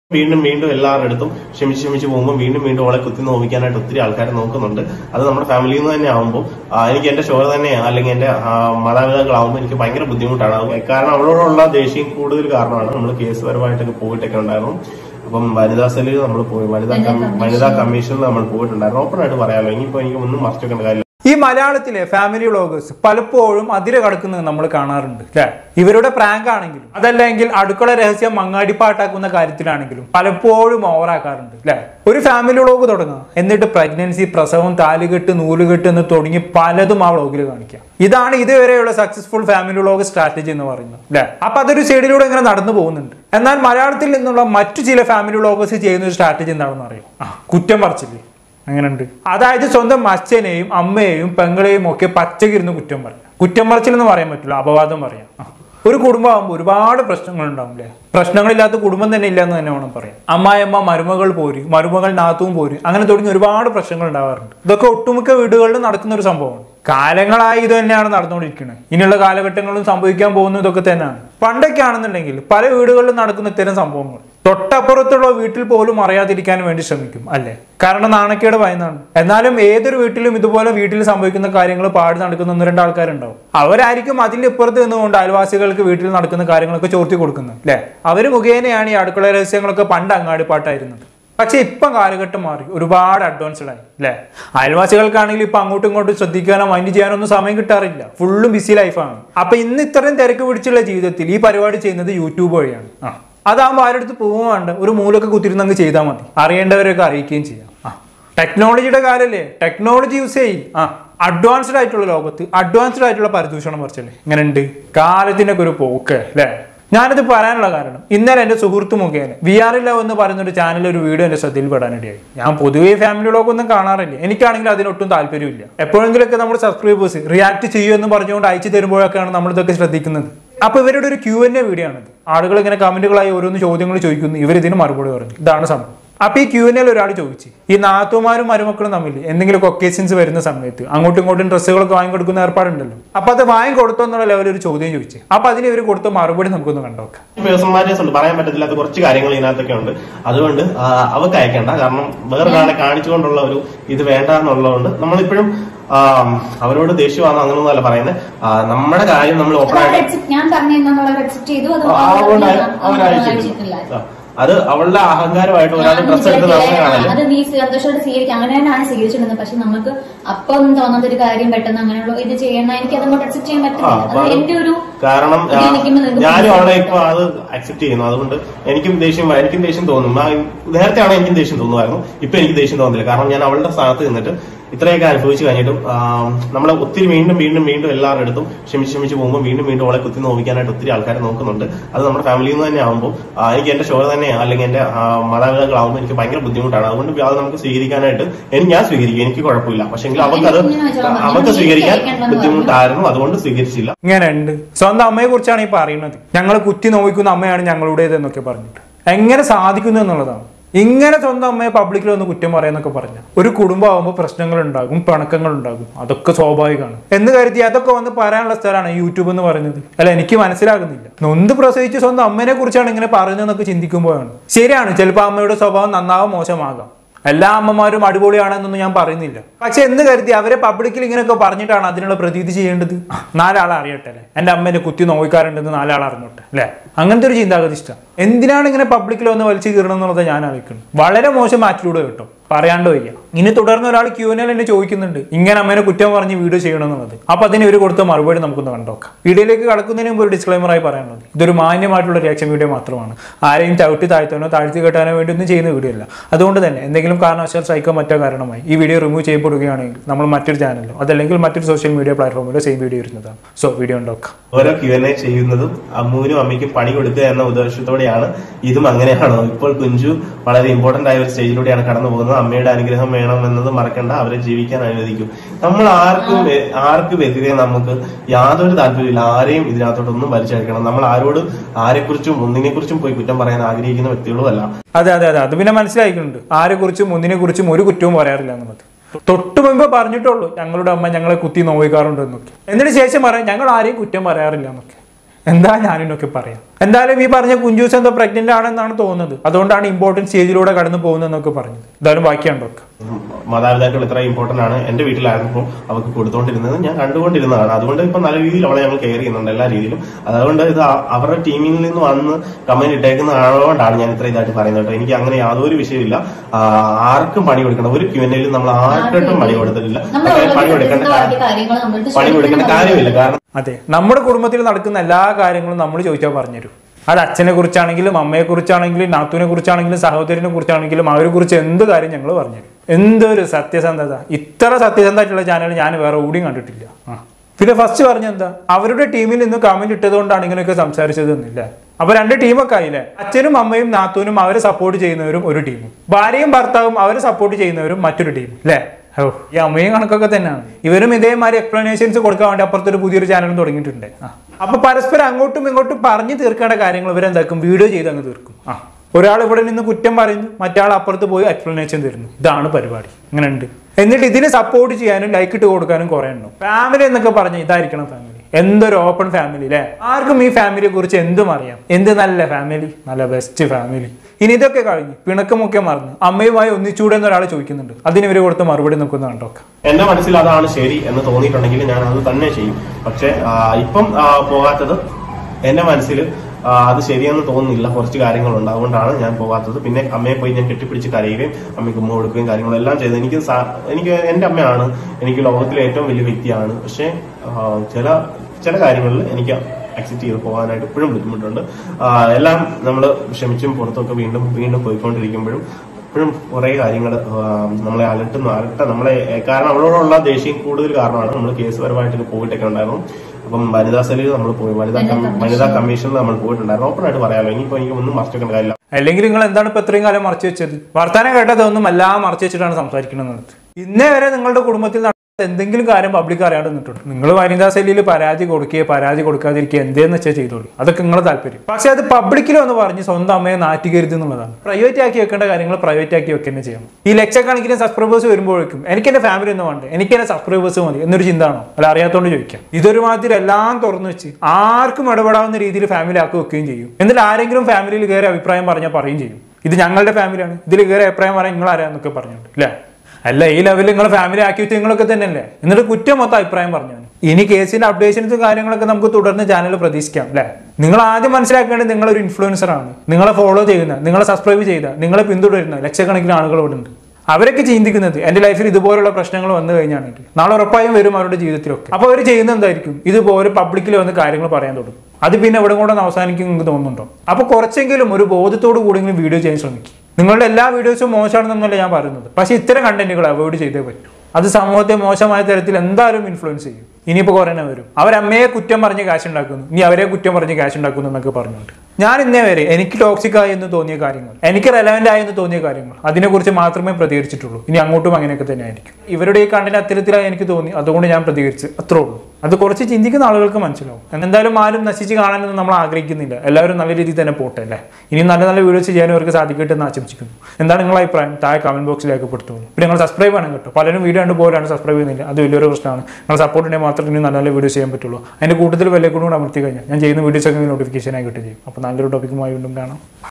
വീണ്ടും വീണ്ടും എല്ലാവരുടെ അടുത്തും ക്ഷമിച്ച് ക്ഷമിച്ച് പോകുമ്പോൾ വീണ്ടും വീണ്ടും അവളെ കുത്തി നോവിക്കാനായിട്ട് ഒത്തിരി ആൾക്കാർ നോക്കുന്നുണ്ട് അത് നമ്മുടെ ഫാമിലിയിൽ നിന്ന് തന്നെ ആവുമ്പോൾ എനിക്ക് എന്റെ ഷോർ തന്നെ അല്ലെങ്കിൽ എന്റെ ആ, മാതാപിതാക്കളാവുമ്പോൾ എനിക്ക് ഭയങ്കര ബുദ്ധിമുട്ടാണ് അത് കാരണം അവളോടുള്ള ദേഷ്യം കൂടുതൽ കാരണമാണ് നമ്മൾ കേസ് പരമായിട്ടൊക്കെ പോയിട്ടൊക്കെ ഉണ്ടായിരുന്നു അപ്പം വനിതാ സെല്ലിൽ നമ്മൾ പോയി വനിതാ കം- വനിതാ കമ്മീഷനിൽ നമ്മൾ പോയിട്ടുണ്ടായിരുന്നു ഓപ്പൺ ആയിട്ട് പറയാമല്ലോ ഇനിയിപ്പോ എനിക്ക് ഒന്നും മറച്ചു വെക്കേണ്ട കാര്യമില്ല ഈ മലയാളത്തിലെ ഫാമിലി വ്ളോഗേഴ്സ് പലപ്പോഴും അതിര കടക്കുന്നത് നമ്മൾ കാണാറുണ്ട് അല്ലെ ഇവരുടെ പ്രാങ്ക് ആണെങ്കിലും അതല്ലെങ്കിൽ അടുക്കള രഹസ്യം മങ്ങാടിപ്പാട്ടാക്കുന്ന കാര്യത്തിലാണെങ്കിലും പലപ്പോഴും ഓവറാക്കാറുണ്ട് അല്ലെ ഒരു ഫാമിലി വ്ളോഗ് തുടങ്ങുക എന്നിട്ട് പ്രഗ്നൻസി പ്രസവം താലുകെട്ട് നൂലുകെട്ട് എന്ന് തുടങ്ങി പലതും ആ വ്ളോഗിൽ കാണിക്കാം ഇതാണ് ഇതുവരെയുള്ള സക്സസ്ഫുൾ ഫാമിലി വ്ളോഗ് സ്ട്രാറ്റജി എന്ന് പറയുന്നത് അല്ലെ അപ്പൊ അതൊരു സൈഡിലൂടെ ഇങ്ങനെ നടന്നു പോകുന്നുണ്ട് എന്നാൽ മലയാളത്തിൽ നിന്നുള്ള മറ്റു ചില ഫാമിലി വ്ളോഗേഴ്സ് ചെയ്യുന്ന ഒരു സ്ട്രാറ്റജി എന്താണെന്ന് അറിയാം ആ കുറ്റം പറിച്ചില്ലേ അങ്ങനെയുണ്ട് അതായത് സ്വന്തം അച്ഛനെയും അമ്മയെയും പെങ്ങളെയും ഒക്കെ പച്ചക്കിരുന്ന് കുറ്റം പറയാം കുറ്റം പറച്ചിലെന്ന് പറയാൻ പറ്റില്ല അപവാദം പറയാം ആ. ഒരു കുടുംബമാകുമ്പോൾ ഒരുപാട് പ്രശ്നങ്ങൾ ഉണ്ടാവും അല്ലേ പ്രശ്നങ്ങളില്ലാത്ത കുടുംബം തന്നെ ഇല്ല എന്ന് തന്നെ വേണം പറയാം അമ്മായിയമ്മ മരുമകൾ പോര് മരുമകൾ നാത്തും പോര് അങ്ങനെ തുടങ്ങി ഒരുപാട് പ്രശ്നങ്ങൾ ഉണ്ടാവാറുണ്ട് ഇതൊക്കെ ഒട്ടുമിക്ക വീടുകളിൽ നടക്കുന്ന ഒരു സംഭവമാണ് കാലങ്ങളായി ഇത് തന്നെയാണ് നടന്നുകൊണ്ടിരിക്കുന്നത് ഇനിയുള്ള കാലഘട്ടങ്ങളിലും സംഭവിക്കാൻ പോകുന്ന ഇതൊക്കെ തന്നെയാണ് പണ്ടൊക്കെ ആണെന്നുണ്ടെങ്കിൽ പല വീടുകളിലും നടക്കുന്ന ഇത്തരം സംഭവങ്ങൾ തൊട്ടപ്പുറത്തുള്ള വീട്ടിൽ പോലും അറിയാതിരിക്കാൻ വേണ്ടി ശ്രമിക്കും അല്ലേ കാരണം നാണക്കേട് ഭയന്നാണ് എന്നാലും ഏതൊരു വീട്ടിലും ഇതുപോലെ വീട്ടിൽ സംഭവിക്കുന്ന കാര്യങ്ങൾ പാടി നടക്കുന്ന ഒന്ന് രണ്ട് ആൾക്കാരുണ്ടാവും അവരായിരിക്കും അതിന്റെ ഇപ്പുറത്ത് നിന്നുകൊണ്ട് അയൽവാസികൾക്ക് വീട്ടിൽ നടക്കുന്ന കാര്യങ്ങളൊക്കെ ചോർത്തി കൊടുക്കുന്നത് അല്ലേ അവര് മുഖേനയാണ് ഈ അടുക്കള രഹസ്യങ്ങളൊക്കെ പണ്ട് അങ്ങാടിപ്പാട്ടായിരുന്നത് പക്ഷെ ഇപ്പം കാലഘട്ടം മാറി ഒരുപാട് അഡ്വാൻസ്ഡ് ആയി അല്ലേ അയൽവാസികൾക്കാണെങ്കിൽ ഇപ്പൊ അങ്ങോട്ടും ഇങ്ങോട്ടും ശ്രദ്ധിക്കാനോ മൈൻഡ് ചെയ്യാനോ ഒന്നും സമയം കിട്ടാറില്ല ഫുള്ളും ബിസി ലൈഫാണ് അപ്പൊ ഇന്ന് ഇത്രയും തിരക്ക് പിടിച്ചുള്ള ജീവിതത്തിൽ ഈ പരിപാടി ചെയ്യുന്നത് യൂട്യൂബ് വഴിയാണ് ആ അതാകുമ്പോൾ ആരുടെ അടുത്ത് പോകും വേണ്ട ഒരു മൂലൊക്കെ കുത്തിരുന്ന് അങ്ങ് ചെയ്താൽ മതി അറിയേണ്ടവരൊക്കെ അറിയിക്കുകയും ചെയ്യാം ആ ടെക്നോളജിയുടെ കാലല്ലേ ടെക്നോളജി യൂസ് ചെയ്യും ആ അഡ്വാൻസ്ഡ് ആയിട്ടുള്ള ലോകത്ത് അഡ്വാൻസ്ഡ് ആയിട്ടുള്ള പരിദൂഷണം പറിച്ചല്ലേ ഇങ്ങനെ ഉണ്ട് കാലത്തിനൊക്കെ ഒരു പോക്ക് അല്ലേ ഞാനിത് പറയാനുള്ള കാരണം ഇന്നലെ എൻ്റെ സുഹൃത്ത് മുഖേന വി ആർ ലവ് എന്ന് പറയുന്ന ഒരു ചാനൽ ഒരു വീഡിയോ എൻ്റെ ശ്രദ്ധയിൽപ്പെടാനിടയായി ഞാൻ പൊതുവേ ഫാമിലി വ്ളോഗ് ഒന്നും കാണാറില്ല എനിക്കാണെങ്കിൽ അതിനൊട്ടും താല്പര്യമില്ല എപ്പോഴെങ്കിലൊക്കെ നമ്മുടെ സബ്സ്ക്രൈബേഴ്സ് റിയാക്ട് ചെയ്യൂ എന്ന് പറഞ്ഞുകൊണ്ട് അയച്ചു തരുമ്പോഴൊക്കെയാണ് നമ്മൾ ഇതൊക്കെ ശ്രദ്ധിക്കുന്നത് അപ്പൊ ഇവരുടെ ഒരു ക്യൂ എൻ എ വീഡിയോ ആണിത് ആളുകൾ ഇങ്ങനെ കമന്റുകളായി ഓരോന്ന് ചോദ്യങ്ങൾ ചോദിക്കുന്നു ഇവർ ഇതിന് മറുപടി പറഞ്ഞു ഇതാണ് സംഭവം അപ്പൊ ഈ ക്യൂ എൻ എൽ ഒരാൾ ചോദിച്ചു ഈ നാത്തുമാരും മരുമക്കളും തമ്മിൽ എന്തെങ്കിലും ഒക്കേഷൻസ് വരുന്ന സമയത്ത് അങ്ങോട്ടും ഇങ്ങോട്ടും ഡ്രസ്സുകളൊക്കെ വാങ്ങി കൊടുക്കുന്ന ഏർപ്പാടുണ്ടല്ലോ അപ്പൊ അത് വാങ്ങി കൊടുത്തോ എന്നുള്ള ലെവലിൽ ഒരു ചോദ്യം ചോദിച്ചു അപ്പൊ അതിന് ഇവർ കൊടുത്ത മറുപടി നമുക്കൊന്ന് കണ്ടോക്കാം പേഴ്സൺമാരെ ഉണ്ട് പറയാൻ പറ്റത്തില്ലാത്ത കുറച്ച് കാര്യങ്ങൾ ഇതിനകത്തൊക്കെ ഉണ്ട് അതുകൊണ്ട് ആ, അവർക്ക് അയക്കണ്ട കാരണം വേറൊരാളെ കാണിച്ചുകൊണ്ടുള്ള ഒരു ഇത് വേണ്ട എന്നുള്ളതുകൊണ്ട് നമ്മളിപ്പോഴും ആ, അവരോട് ദേഷ്യമാണോ അങ്ങനൊന്നും അല്ല പറയുന്നത് ആ, നമ്മുടെ കാര്യം നമ്മൾ ഓപ്പൺ അത് ആയിട്ട് accept- ഞാൻ പറഞ്ഞെന്നുള്ളത് അക്സെപ്റ്റ് ചെയ്തു അത് അതുകൊണ്ട് അവർ അവരയച്ചിട്ടില്ല അയച്ചിട്ടില്ല ആ, അത് അവളുടെ അഹങ്കാരമായിട്ട് ഒരാൾ ഞാൻ ഡ്രസ് എടുത്ത് വിചാരിക്കില്ല, നടന്നു കാണല്ലേ അത് നീ സന്തോഷത്തോടെ സ്വീകരിക്കാം അങ്ങനെ തന്നെയാണ് സ്വീകരിച്ചിരുന്നത് പക്ഷെ നമുക്ക് അപ്പൊ ഒന്നും തോന്നാത്ത ഒരു കാര്യം പെട്ടെന്ന് അങ്ങനെയുള്ള ഇത് ചെയ്യണം എനിക്ക് അതങ്ങോട്ട് അക്സെപ്റ്റ് ചെയ്യാൻ ആ, പറ്റില്ല അപ്പൊ അത് അത് എന്റെ ഒരു കാരണം ആ, ഇതിൽ നിൽക്കുമ്പോൾ നിങ്ങൾക്ക് ഞാനും അവളെ മനസ്സിലാവും. ഇപ്പൊ അത് അക്സെപ്റ്റ് ചെയ്യുന്നു അതുകൊണ്ട് എനിക്കും ദേഷ്യം വരും. എനിക്കും ദേഷ്യം തോന്നും ആ, നേരത്തെ ആണെങ്കിൽ എനിക്കും ദേഷ്യം തോന്നുമായിരുന്നു ഇപ്പൊ എനിക്ക് ദേഷ്യം തോന്നുന്നില്ല കാരണം ഞാൻ അവളുടെ സ്ഥാനത്ത് നിന്നിട്ട് ഇത്രയൊക്കെ അനുഭവിച്ചു കഴിഞ്ഞിട്ടും നമ്മളെ ഒത്തിരി വീണ്ടും വീണ്ടും വീണ്ടും എല്ലാവരുടെ അടുത്തും ക്ഷമിച്ച് ക്ഷമിച്ച് പോകുമ്പോൾ വീണ്ടും വീണ്ടും അവളെ കുത്തി നോവിക്കാനായിട്ട് ഒത്തിരി ആൾക്കാർ നോക്കുന്നുണ്ട് അത് നമ്മുടെ ഫാമിലിയിൽ നിന്ന് തന്നെ ആവുമ്പോൾ എനിക്ക് എന്റെ ഷോർ തന്നെ അല്ലെങ്കിൽ എന്റെ ആ, മാതാപിതാക്കളാവുമ്പോൾ എനിക്ക് ഭയങ്കര ബുദ്ധിമുട്ടാണ് അതുകൊണ്ട് അത് നമുക്ക് സ്വീകരിക്കാനായിട്ട് എനിക്ക് ഞാൻ സ്വീകരിക്കും എനിക്ക് കുഴപ്പമില്ല പക്ഷെങ്കിൽ അവർക്കത് എനിക്ക് ഇങ്ങനെ വെച്ചോളാം. അവർക്ക് എനിക്ക് സ്വീകരിക്കാൻ അയക്കണ്ടെന്ന് ബുദ്ധിമുട്ടായിരുന്നു അതുകൊണ്ട് സ്വീകരിച്ചില്ല ഇങ്ങനെ ഉണ്ട് സ്വന്തം അമ്മയെ കുറിച്ചാണ് ഈ പറയുന്നത് ഞങ്ങൾ കുത്തി നോവിക്കുന്ന അമ്മയാണ് ഞങ്ങളുടേത് എന്നൊക്കെ പറഞ്ഞിട്ട് എങ്ങനെ സാധിക്കുന്നു എന്നുള്ളതാണ് ഇങ്ങനെ സ്വന്തം അമ്മയെ പബ്ലിക്കിൽ ഒന്ന് കുറ്റം പറയാന്നൊക്കെ പറഞ്ഞു ഒരു കുടുംബമാകുമ്പോൾ പ്രശ്നങ്ങൾ ഉണ്ടാകും പിണക്കങ്ങൾ ഉണ്ടാകും അതൊക്കെ സ്വാഭാവികമാണ് എന്ന് കരുതി അതൊക്കെ വന്ന് പറയാനുള്ള സ്ഥലമാണ് യൂട്യൂബ് എന്ന് പറയുന്നത് അല്ല എനിക്ക് മനസ്സിലാകുന്നില്ല നൊന്ത് പ്രസവിച്ച് സ്വന്തം അമ്മനെ കുറിച്ചാണ് ഇങ്ങനെ പറയുന്നതെന്നൊക്കെ ചിന്തിക്കുമ്പോഴാണ് ശരിയാണ് ചിലപ്പോൾ അമ്മയുടെ സ്വഭാവം നന്നാവാൻ മോശമാകാം എല്ലാ അമ്മമാരും അടിപൊളിയാണെന്നൊന്നും ഞാൻ പറയുന്നില്ല പക്ഷെ എന്ന് കരുതി അവരെ പബ്ലിക്കിൽ ഇങ്ങനെയൊക്കെ പറഞ്ഞിട്ടാണ് അതിനുള്ള പ്രതീതി ചെയ്യേണ്ടത് നാലാളെ അറിയട്ടെ അല്ലേ എന്റെ അമ്മേനെ കുത്തി നോയിക്കാറുണ്ടെന്ന് നാലാൾ അറിഞ്ഞോട്ടെ അല്ലേ അങ്ങനത്തെ ഒരു ചിന്താഗതി ഇഷ്ടം എന്തിനാണ് ഇങ്ങനെ പബ്ലിക്കിൽ വന്ന് വലിച്ചു കീറണം എന്നുള്ളത് ഞാൻ ആലോചിക്കുന്നു വളരെ മോശം ആറ്റിലൂടെ കേട്ടോ പറയാണ്ട് വയ്യ ഇനി തുടർന്ന് ഒരാൾ ക്യൂനൽ എന്നെ ചോദിക്കുന്നുണ്ട് ഇങ്ങനെ അമ്മേനെ കുറ്റം പറഞ്ഞ് വീഡിയോ ചെയ്യണം എന്നുള്ളത് അപ്പൊ അതിന് ഇവർ കൊടുത്ത മറുപടി നമുക്കൊന്ന് കണ്ടോക്കാം വീഡിയോയിലേക്ക് കടക്കുന്നതിന് മുമ്പ് ഒരു disclaimer ആയി പറയാനുള്ളത് ഇതൊരു മാന്യമായിട്ടുള്ള റിയാക്ഷൻ വീഡിയോ മാത്രമാണ് ആരെയും ചവിട്ടി താഴ്ത്താനോ താഴ്ത്തി കെട്ടാനോ വേണ്ടി ഒന്നും ചെയ്യുന്ന വീഡിയോ അല്ല അതുകൊണ്ട് തന്നെ എന്തെങ്കിലും കാരണവശാൽ സൈക്കോ മറ്റോ കാരണമായി ഈ വീഡിയോ റിമൂവ് ചെയ്യപ്പെടുകയാണെങ്കിൽ നമ്മൾ മറ്റൊരു ചാനലിലോ അതല്ലെങ്കിൽ മറ്റൊരു സോഷ്യൽ മീഡിയ പ്ലാറ്റ്ഫോമിലോ സെയിം വീഡിയോ ഇരുന്നതാണ് സോ വീഡിയോ ഉണ്ടാക്കാം ഓരോ ക്യു എൻ എ ചെയ്യുന്നതും അമ്മൂനും അമ്മയ്ക്കും പണി കൊടുക്കുക എന്ന ഉദ്ദേശത്തോടെയാണ് ഇതും അങ്ങനെയാണോ ഇപ്പോൾ കുഞ്ചു വളരെ ഇമ്പോർട്ടന്റ് ആയ ഒരു സ്റ്റേജിലൂടെയാണ് കടന്നു പോകുന്നത് അമ്മയുടെ അനുഗ്രഹം വേണം എന്നത് മറക്കണ്ട അവരെ ജീവിക്കാൻ അനുവദിക്കും നമ്മൾ ആർക്കും എ- ആർക്കും എതിരെ നമുക്ക് യാതൊരു താല്പര്യമില്ല ആരെയും ഇതിനകത്തോട്ടൊന്നും വലിച്ചഴിക്കണം നമ്മൾ ആരോടും ആരെക്കുറിച്ചും ഒന്നിനെ കുറിച്ചും പോയി കുറ്റം പറയാൻ ആഗ്രഹിക്കുന്ന വ്യക്തികളുമല്ല അതെ അതെ അതെ അത് പിന്നെ മനസ്സിലായിക്കുന്നുണ്ട് ആരെ കുറിച്ചും ഒന്നിനെ കുറിച്ചും ഒരു കുറ്റവും പറയാറില്ല എന്നുള്ളത് തൊട്ട് മുമ്പ് പറഞ്ഞിട്ടുള്ളൂ ഞങ്ങളുടെ അമ്മ ഞങ്ങളെ കുത്തി നോവിക്കാറുണ്ട് എന്നൊക്കെ എന്നിട്ട് ശേഷം പറയാം ഞങ്ങൾ ആരെയും കുറ്റം പറയാറില്ല എന്നൊക്കെ എന്താ ഞാനിന്നൊക്കെ പറയാം എന്തായാലും ഈ പറഞ്ഞ കുഞ്ചൂസ് എന്തോ പ്രഗ്നന്റ് ആണെന്നാണ് തോന്നുന്നത് അതുകൊണ്ടാണ് ഇമ്പോർട്ടൻറ്റ് സ്റ്റേജിലൂടെ കടന്നു പോകുന്നതെന്നൊക്കെ പറഞ്ഞത് എന്തായാലും ബാക്കിയുണ്ടൊക്കെ മാതാപിതാക്കൾ ഇത്ര ഇമ്പോർട്ടന്റ് ആണ് എന്റെ വീട്ടിലായിരുന്നപ്പോൾ അവർക്ക് കൊടുത്തോണ്ടിരുന്നത് ഞാൻ കണ്ടുകൊണ്ടിരുന്നതാണ് അതുകൊണ്ട് ഇപ്പൊ നല്ല രീതിയിൽ അവളെ ഞങ്ങൾ കെയർ ചെയ്യുന്നുണ്ട് എല്ലാ രീതിയിലും അതുകൊണ്ട് ഇത് അ- അവരുടെ ടീമിൽ നിന്ന് വന്ന് കമന്റ് ഇട്ടേക്കുന്നതുകൊണ്ടാണ് ഞാൻ ഇത്ര ഇതായിട്ട് പറയുന്നത് കേട്ടോ എനിക്ക് അങ്ങനെ യാതൊരു വിഷയമില്ല ആ, ആർക്കും പണി കൊടുക്കണം ഒരു ക്യു എൻ നമ്മൾ ആർക്കും പണി കൊടുത്തിട്ടില്ല നമ്മൾ പക്ഷേ പണി കൊടുക്കേണ്ട വ്യത്യസ്തമായിട്ട് കാര്യങ്ങൾ നമ്മൾക്ക് പണി കൊടുക്കേണ്ട കാര്യമില്ല കാരണം അതെ നമ്മുടെ കുടുംബത്തിൽ നടക്കുന്ന എല്ലാ കാര്യങ്ങളും നമ്മൾ ചോദിച്ചാൽ പറഞ്ഞുതരും അത് അച്ഛനെ കുറിച്ചാണെങ്കിലും അമ്മയെ കുറിച്ചാണെങ്കിലും നാത്തുവിനെ കുറിച്ചാണെങ്കിലും സഹോദരനെ കുറിച്ചാണെങ്കിലും അവരെ കുറിച്ച് എന്ത് കാര്യം ഞങ്ങൾ പറഞ്ഞുതരും എന്തൊരു സത്യസന്ധത ഇത്ര സത്യസന്ധമായിട്ടുള്ള ചാനൽ ഞാൻ വേറെ എവിടെയും കണ്ടിട്ടില്ല ആ പിന്നെ ഫസ്റ്റ് പറഞ്ഞ എന്താ അവരുടെ ടീമിൽ നിന്ന് കമന്റ് ഇട്ടതുകൊണ്ടാണ് ഇങ്ങനെയൊക്കെ സംസാരിച്ചതെന്നില്ല അപ്പൊ രണ്ട് ടീമൊക്കെ ആയില്ലേ അച്ഛനും അമ്മയും നാത്തൂനും അവരെ സപ്പോർട്ട് ചെയ്യുന്നവരും ഒരു ടീമും ഭാര്യയും ഭർത്താവും അവരെ സപ്പോർട്ട് ചെയ്യുന്നവരും മറ്റൊരു ടീം അല്ലേ ഓ ഈ അമ്മയും കണക്കൊക്കെ തന്നെയാണ് ഇവരും ഇതേമാതിരി എക്സ്പ്ലനേഷൻസ് കൊടുക്കാൻ വേണ്ടി അപ്പുറത്തൊരു പുതിയൊരു ചാനലും തുടങ്ങിയിട്ടുണ്ട് ആ അപ്പൊ പരസ്പരം അങ്ങോട്ടും ഇങ്ങോട്ടും പറഞ്ഞു തീർക്കേണ്ട കാര്യങ്ങൾ ഇവരെന്താക്കും വീഡിയോ ചെയ്ത് അങ്ങ് തീർക്കും ആ ഒരാൾ ഇവിടെ നിന്ന് കുറ്റം പറയുന്നു മറ്റാൾ അപ്പുറത്ത് പോയി എക്സ്പ്ലനേഷൻ തരുന്നു ഇതാണ് പരിപാടി അങ്ങനെ ഉണ്ട് എന്നിട്ട് ഇതിനെ സപ്പോർട്ട് ചെയ്യാനും ലൈക്ക് ഇട്ട് കൊടുക്കാനും കുറെ ഉണ്ടാവും ഫാമിലി എന്നൊക്കെ പറഞ്ഞ ഇതായിരിക്കണം ഫാമിലി എന്തൊരു ഓപ്പൺ ഫാമിലി അല്ലേ ആർക്കും ഈ ഫാമിലിയെ കുറിച്ച് എന്തും അറിയാം എന്ത് നല്ല ഫാമിലി നല്ല ബെസ്റ്റ് ഫാമിലി ഇനി ഇതൊക്കെ കഴിഞ്ഞ് പിണക്കമൊക്കെ മറന്ന് അമ്മയുമായി ഒന്നിച്ചൂടെ എന്നൊരാൾ ചോദിക്കുന്നുണ്ട് അതിന് ഇവര് കൊടുത്ത മറുപടി നോക്കുന്ന കണ്ടോക്കെ എന്റെ മനസ്സിൽ അതാണ് ശരി എന്ന് തോന്നിയിട്ടുണ്ടെങ്കിൽ ഞാൻ അത് തന്നെ ചെയ്യും പക്ഷെ ആ, ഇപ്പം ആ, പോകാത്തത് എന്റെ മനസ്സിൽ ആ, അത് ശരിയെന്ന് തോന്നുന്നില്ല കുറച്ച് കാര്യങ്ങളുണ്ട് അതുകൊണ്ടാണ് ഞാൻ പോകാത്തത് പിന്നെ അമ്മയെ പോയി ഞാൻ കെട്ടിപ്പിടിച്ച് കരയുകയും അമ്മയ്ക്ക് ഉമ്മ കൊടുക്കുകയും കാര്യങ്ങളെല്ലാം ചെയ്ത് എനിക്ക് സാ- എനിക്ക് എന്റെ അമ്മയാണ് എനിക്ക് ലോകത്തിലെ ഏറ്റവും വലിയ വ്യക്തിയാണ് പക്ഷെ ആ, ചില ചില കാര്യങ്ങളിൽ എനിക്ക് അക്സെപ്റ്റ് ചെയ്ത് പോകാനായിട്ട് ഇപ്പോഴും ബുദ്ധിമുട്ടുണ്ട് ആ, എല്ലാം നമ്മൾ ക്ഷമിച്ചും പുറത്തൊക്കെ വീണ്ടും വീണ്ടും പോയിക്കൊണ്ടിരിക്കുമ്പോഴും ഇപ്പോഴും കുറെ കാര്യങ്ങൾ നമ്മളെ അലട്ടുന്നു അലട്ട നമ്മളെ ഏ, കാരണം അവളോടുള്ള ദേഷ്യം കൂടുതൽ കാരണമാണ് നമ്മൾ കേസ് പരമായിട്ട് പോയിട്ടൊക്കെ ഉണ്ടായിരുന്നു അപ്പം വനിതാ സെല്ലിൽ നമ്മൾ പോയി വനിതാ കം- വനിതാ കമ്മീഷനിൽ നമ്മൾ പോയിട്ടുണ്ടായിരുന്നു ഓപ്പൺ ആയിട്ട് പറയാമല്ലോ ഇനിയിപ്പോ എനിക്ക് ഒന്നും മറച്ചേക്കേണ്ട കാര്യമില്ല അല്ലെങ്കിൽ നിങ്ങൾ എന്താണ് ഇപ്പൊ ഇത്രയും കാലം മറച്ചു വെച്ചത് വർത്താനം കേട്ടതൊന്നും എല്ലാം മറച്ചു വെച്ചിട്ടാണ് സംസാരിക്കുന്നത് ഇന്നേ വരെ നിങ്ങളുടെ കുടുംബത്തിൽ നടന്ന എന്തെങ്കിലും കാര്യം പബ്ലിക് അറിയാണ്ട് നിന്നിട്ടുണ്ട് നിങ്ങൾ വനിതാ സെല്ലിൽ പരാതി കൊടുക്കുകയോ പരാതി കൊടുക്കാതിരിക്കുക എന്തേന്ന് വെച്ചാൽ ചെയ്തോളൂ അതൊക്കെ നിങ്ങളുടെ താല്പര്യം പക്ഷെ അത് പബ്ലിക്കിൽ എന്ന് പറഞ്ഞ് സ്വന്തം അമ്മയെ നാറ്റിക്കരുത് എന്നുള്ളതാണ് പ്രൈവറ്റ് ആക്കി വെക്കേണ്ട കാര്യങ്ങൾ പ്രൈവറ്റ് ആക്കി വെക്കുക ചെയ്യണം ഈ ലക്ഷക്കണക്കിന് സബ്സ്ക്രൈബേഴ്സ് വരുമ്പോഴേക്കും എനിക്ക് എന്റെ ഫാമിലി ഒന്നും വേണ്ട എനിക്ക് എന്റെ സബ്സ്ക്രൈബേഴ്സ് മതി എന്നൊരു ചിന്താണോ അല്ല അറിയാത്തോണ്ട് ചോദിക്കാം ഇതൊരു മാതിരി എല്ലാം തുറന്നു വെച്ച് ആർക്കും ഇടപെടാവുന്ന രീതിയിൽ ഫാമിലി ആക്കി വെക്കുകയും ചെയ്യും എന്നിട്ട് ആരെങ്കിലും ഫാമിലിയിൽ കയറി അഭിപ്രായം പറഞ്ഞാൽ പറയും ചെയ്യും ഇത് ഞങ്ങളുടെ ഫാമിലിയാണ് ഇതിൽ കയറി അഭിപ്രായം പറയാൻ നിങ്ങൾ ആരാന്നൊക്കെ പറഞ്ഞിട്ടുണ്ട് അല്ലേ അല്ല ഈ ലെവലിൽ നിങ്ങൾ ഫാമിലി ആക്കി വെച്ച് നിങ്ങളൊക്കെ തന്നെയല്ലേ എന്നിട്ട് കുറ്റം മൊത്തം അഭിപ്രായം പറഞ്ഞു ഇനി കേസിന്റെ അപ്ഡേഷൻസും കാര്യങ്ങളൊക്കെ നമുക്ക് തുടർന്ന് ചാനൽ പ്രതീക്ഷിക്കാം അല്ലേ നിങ്ങൾ ആദ്യം മനസ്സിലാക്കേണ്ടത് നിങ്ങളൊരു ഇൻഫ്ലുവൻസർ ആണ് നിങ്ങളെ ഫോളോ ചെയ്യുന്ന നിങ്ങളെ സബ്സ്ക്രൈബ് ചെയ്ത നിങ്ങളെ പിന്തുടരുന്ന ലക്ഷക്കണക്കിന് ആളുകൾ ഇവിടെ ഉണ്ട് അവരൊക്കെ ചിന്തിക്കുന്നത് എന്റെ ലൈഫിൽ ഇതുപോലുള്ള പ്രശ്നങ്ങൾ വന്നു കഴിഞ്ഞാണെങ്കിൽ നാളെ ഉറപ്പായും വരും അവരുടെ ജീവിതത്തിലൊക്കെ അപ്പൊ അവർ ചെയ്യുന്നത് എന്തായിരിക്കും ഇതുപോലെ പബ്ലിക്കിൽ വന്ന് കാര്യങ്ങൾ പറയാൻ തുടങ്ങും അത് പിന്നെ എവിടെ കൊണ്ടൊന്ന് അവസാനിക്കും നിങ്ങൾക്ക് തോന്നുന്നുണ്ടോ അപ്പൊ കുറച്ചെങ്കിലും ഒരു ബോധത്തോടു കൂടിയെങ്കിലും വീഡിയോ ചെയ്യാൻ ശ്രമിക്കും നിങ്ങളുടെ എല്ലാ വീഡിയോസും മോശമാണെന്നല്ല ഞാൻ പറയുന്നത് പക്ഷേ ഇത്തരം കണ്ടന്റുകൾ അവോയ്ഡ് ചെയ്തേ പറ്റൂ അത് സമൂഹത്തെ മോശമായ തരത്തിൽ എന്തായാലും ഇൻഫ്ലുവൻസ് ചെയ്യും ഇനിയിപ്പോൾ കുറേ വരും അവരമ്മയെ കുറ്റം പറഞ്ഞ് കാശ് ഉണ്ടാക്കുന്നു ഇനി അവരെ കുറ്റം പറഞ്ഞ് കാശ് ഉണ്ടാക്കുന്നു എന്നൊക്കെ പറഞ്ഞുകൊണ്ട് ഞാൻ ഇന്നേ വരെ എനിക്ക് ടോക്സിക് ആയി എന്ന് തോന്നിയ കാര്യങ്ങൾ എനിക്ക് റെലവെന്റ് ആയി എന്ന് തോന്നിയ കാര്യങ്ങൾ അതിനെക്കുറിച്ച് മാത്രമേ പ്രതികരിച്ചിട്ടുള്ളൂ ഇനി അങ്ങോട്ടും അങ്ങനെയൊക്കെ തന്നെ ആയിരിക്കും ഇവരുടെ ഈ കണ്ടന്റ് അത്തരത്തിലായി എനിക്ക് തോന്നി അതുകൊണ്ട് ഞാൻ പ്രതികരിച്ച് അത്രേ ഉള്ളൂ അത് കുറച്ച് ചിന്തിക്കുന്ന ആളുകൾക്ക് മനസ്സിലാവും എന്തായാലും ആരും നശിച്ച് കാണാനൊന്നും നമ്മൾ ആഗ്രഹിക്കുന്നില്ല എല്ലാവരും നല്ല രീതിയിൽ തന്നെ പോട്ടെ അല്ലേ ഇനി നല്ല നല്ല വീഡിയോസ് ചെയ്യാനും അവർക്ക് സാധിക്കട്ടെ എന്ന് ആശംസിക്കുന്നു എന്താണ് നിങ്ങളുടെ അഭിപ്രായം താഴെ കമന്റ് ബോക്സിൽ രേഖപ്പെടുത്തുന്നു പിന്നെ നിങ്ങൾ സബ്സ്ക്രൈബ് ആണ് കേട്ടോ പലരും വീഡിയോ കണ്ട് പോരാണ് സബ്സ്ക്രൈബ് ചെയ്യുന്നില്ല അത് വലിയൊരു പ്രശ്നമാണ് നിങ്ങൾ സപ്പോർട്ട് ഉണ്ടെങ്കിൽ മാത്രമേ ഇനി നല്ല നല്ല വീഡിയോസ് ചെയ്യാൻ പറ്റുള്ളൂ അതിന്റെ കൂടുതൽ വില കൂടെ അമർത്തി കഴിഞ്ഞാൽ ഞാൻ ചെയ്യുന്ന വീഡിയോസ് ഒക്കെ നോട്ടിഫിക്കേഷൻ ആയി കിട്ടുകയും ചെയ്യും അപ്പോൾ നല്ലൊരു ടോപ്പിക്കുമായി വീണ്ടും കാണാം